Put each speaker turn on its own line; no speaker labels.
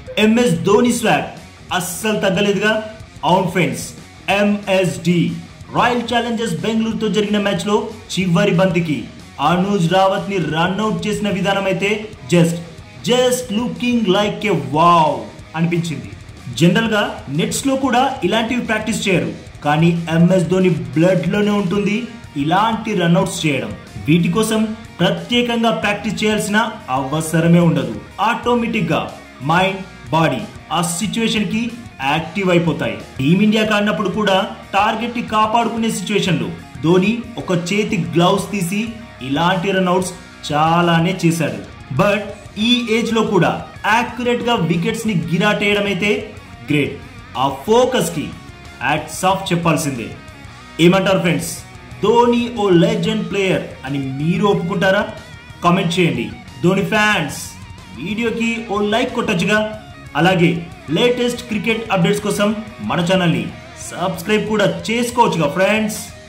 MS Dhoni swag అస్సలు తగ్గలేదుగా అవును ఫ్రెండ్స్ ఎంఎస్డి రాయల్ ఛాలెంజర్స్ బెంగళూరుతో జరిగిన మ్యాచ్ లో చివరి బంతికి అనుజ్ రావత్ ని రన్అట్ చేసిన విధానం అయితే just just looking like a wow అనిపించింది జనరల్ గా నెట్స్ లో కూడా ఇలాంటివి ప్రాక్టీస్ చేయరు కానీ ఎంఎస్ ధోని బ్లడ్ లోనే ఉంటుంది ఇలాంటి రన్అట్స్ చేయడం వీటి కోసం ప్రత్యేకంగా ప్రాక్టీస్ చేయాల్సిన అవసరమే ఉండదు ఆటోమేటిక్ గా మైండ్ బాడీ ఆ సిచ్యువేషన్ కి యాక్టివ్ అయిపోతాయి టీమిండియాకి ఆడినప్పుడు కూడా టార్గెట్ ని కాపాడుకునే సిచ్యువేషన్ లో ధోని ఒక చేతి గ్లౌస్ తీసి ఇలాంటి రన్అట్స్ చాలానే చేశాడు బట్ ఈ ఏజ్ లో కూడా యాక్యురేట్ గా వికెట్స్ ని గిరాటేయడం అయితే గ్రేట్ ఆ ఫోకస్ కి యాట్స్ ఆఫ్ చెప్పాల్సిందే ఏమంటారు ఫ్రెండ్స్ ధోని ఓ లెజెండ్ ప్లేయర్ అని మీరు ఒప్పుకుంటారా కామెంట్ చేయండి ధోని ఫ్యాన్స్ వీడియోకి ఓ లైక్ కొట్టచ్చుగా అలాగే లేటెస్ట్ క్రికెట్ అప్డేట్స్ కోసం మన ఛానల్ని సబ్స్క్రైబ్ కూడా చేసుకోవచ్చుగా ఫ్రెండ్స్